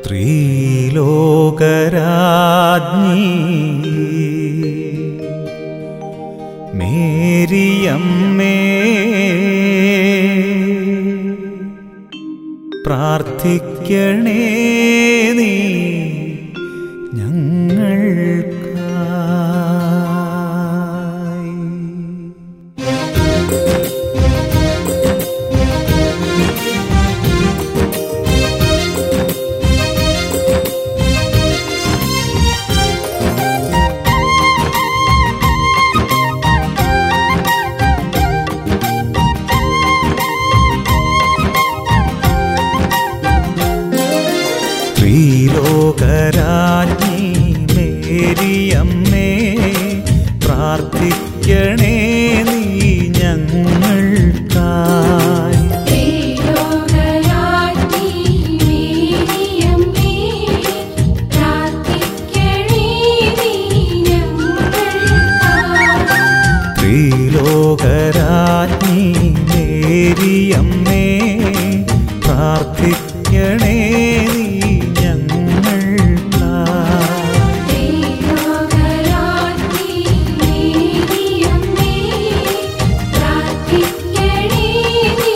ത്രീലോകരാജ്ഞി മേരിയമ്മേ പ്രാർത്ഥിക്കണേ നീ ഞങ്ങൾക്കായി ത്രിലോകരാജ്ഞി മേരിയമ്മേ പ്രാർത്ഥിക്കണേ നീ ഞങ്ങൾക്കായി ത്രിലോകരാജ്ഞി മേരിയമ്മേ പ്രാർത്ഥിക്കണേ നീ ഞങ്ങൾക്കായി ത്രിലോകരാജ്ഞി മേരിയമ്മേ പ്രാർത്ഥിക്കണേ നീ ഞങ്ങൾക്കായി ത്രിലോകരാജ്ഞി മേരിയമ്മേ പ്രാർത്ഥിക്കണേ നീ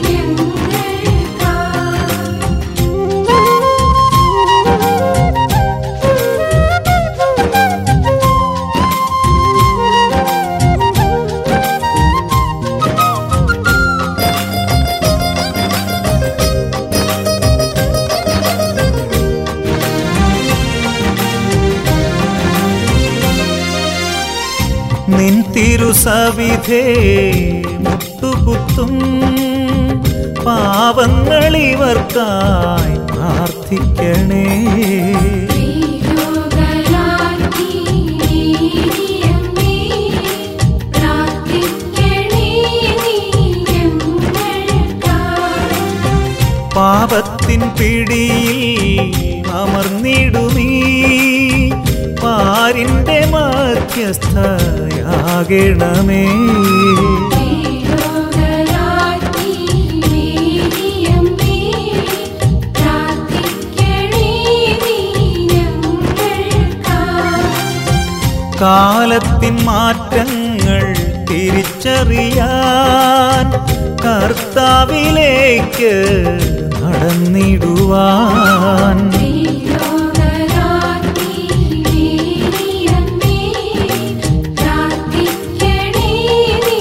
ഞങ്ങൾക്കായി നിൻ തിരുസവിധേ മുട്ടുകുത്തും പാവങ്ങളിവർക്കായി പ്രാർത്ഥിക്കണേ ത്രിലോകരാജ്ഞി മേരിയമ്മേ പ്രാർത്ഥിക്കണേ നീ ഞങ്ങൾക്കായി പാപത്തിൻ പിടിയിൽ അമർന്നിടുമീ പാരിന്റെ മധ്യസ്ഥയാകണമേ ത്രിലോകരാജ്ഞി മേരിയമ്മേ പ്രാർത്ഥിക്കണേ നീ ഞങ്ങൾക്കായി കാലത്തിൻ മാറ്റങ്ങൾ തിരിച്ചറിയാൻ കർത്താവിലേക്ക് നടന്നിടുവാൻ ത്രിലോകരാജ്ഞി മേരിയമ്മേ പ്രാർത്ഥിക്കണേ നീ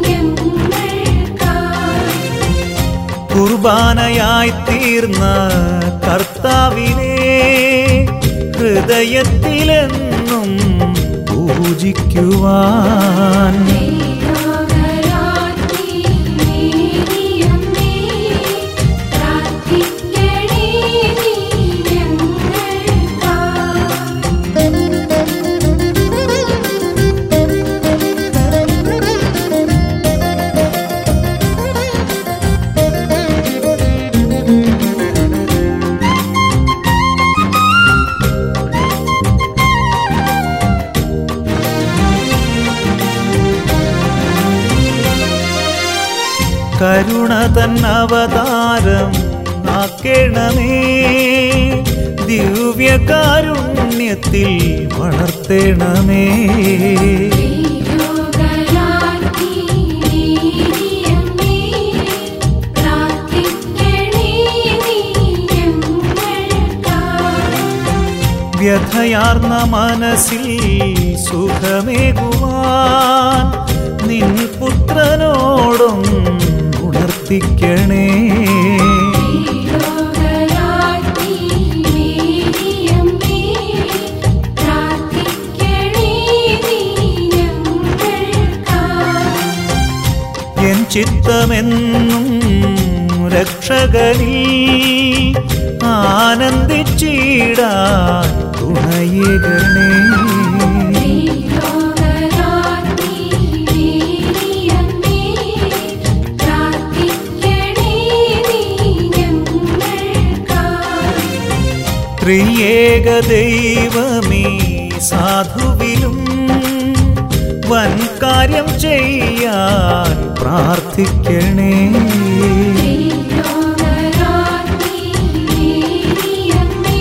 ഞങ്ങൾക്കായി കുർബാനയായി തീർന്ന കർത്താവിനെ ഹൃദയത്തിലെന്നും പൂജിക്കുവാൻ ത്രിലോകരാജ്ഞി മേരിയമ്മേ പ്രാർത്ഥിക്കണേ നീ ഞങ്ങൾക്കായി കരുണ തൻ അവതാരം ആക്കേണമേ ദിവ്യകാരുണ്യത്തിൽ വളർത്തേണമേ ത്രിലോകരാജ്ഞി മേരിയമ്മേ പ്രാർത്ഥിക്കണേ നീ ഞങ്ങൾക്കായി വ്യഥയാർന്ന മനസ്സിൽ സുഖമേകുവാൻ നിൻ പുത്രനോടും ഉണർത്തിക്കണേ ത്രിലോകരാജ്ഞി മേരിയമ്മേ പ്രാർത്ഥിക്കണേ നീ ഞങ്ങൾക്കായി എൻ ചിത്തമെന്നും രക്ഷകനിൽ ആനന്ദിച്ചിടാൻ തുണയേകണേ ത്രിലോകരാജ്ഞി മേരിയമ്മേ പ്രാർത്ഥിക്കണേ നീ ഞങ്ങൾക്കായി ത്രിയേക ദൈവമേ സാധുവിലും വൻ കാര്യം ചെയ്യാൻ പ്രാർത്ഥിക്കണേ ത്രിലോകരാജ്ഞി മേരിയമ്മേ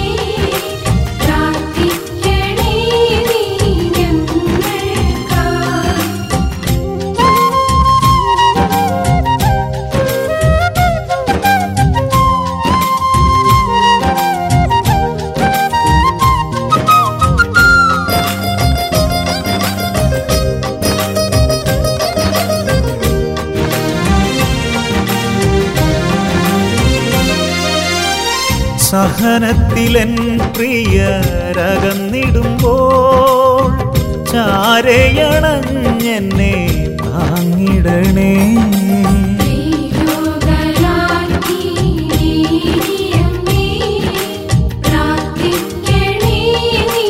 സഹനത്തിലൻ പ്രിയരകന്നിടുമ്പോൾ ചാരയണഞ്ഞെന്നെ താങ്ങിടണേ ദൈവോദരാക്കി നീയമ്മേ പ്രാർത്ഥിക്കണേ നീ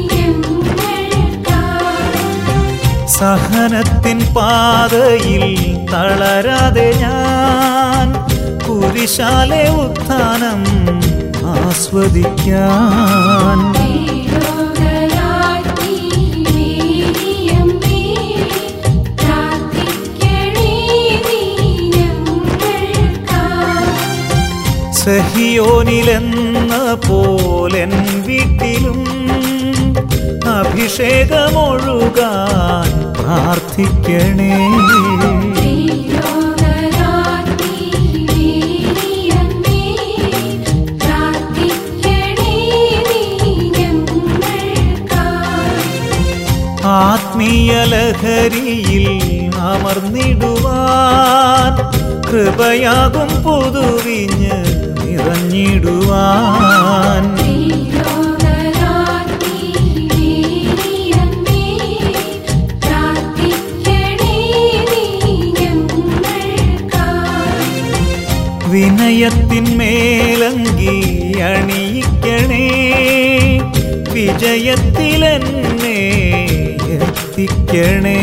ഞങ്ങൾക്കായി സഹനത്തിൻ പാതയിൽ തളരാതെ ഞാൻ കുരിശാലെ ഉത്ഥാനം ആസ്വദിക്കാൻ ദൈവോദരാക്കി നീയമ്മേ പ്രാർത്ഥിക്കണേ നീ ഞങ്ങൾക്കായി സഹിയോനിലെന്ന പോലെൻ വീട്ടിലും അഭിഷേകമൊഴുകാൻ പ്രാർത്ഥിക്കണേ ദൈവോദരാക്കി നീയമ്മേ പ്രാർത്ഥിക്കണേ നീ ഞങ്ങൾക്കായി ആത്മീയ ലഹരിയിൽ അമർന്നിടുവാൻ കൃപയാകും പുതുവിഞ്ഞ് നിറഞ്ഞിടുവാൻ ദൈവോദരാക്കി നീയമ്മേ പ്രാർത്ഥിക്കണേ നീ ഞങ്ങൾക്കായി വിനയത്തിന്മേലങ്കി അണിയിക്കണേ വിജയത്തിലെന്നെ എത്തിക്കണേ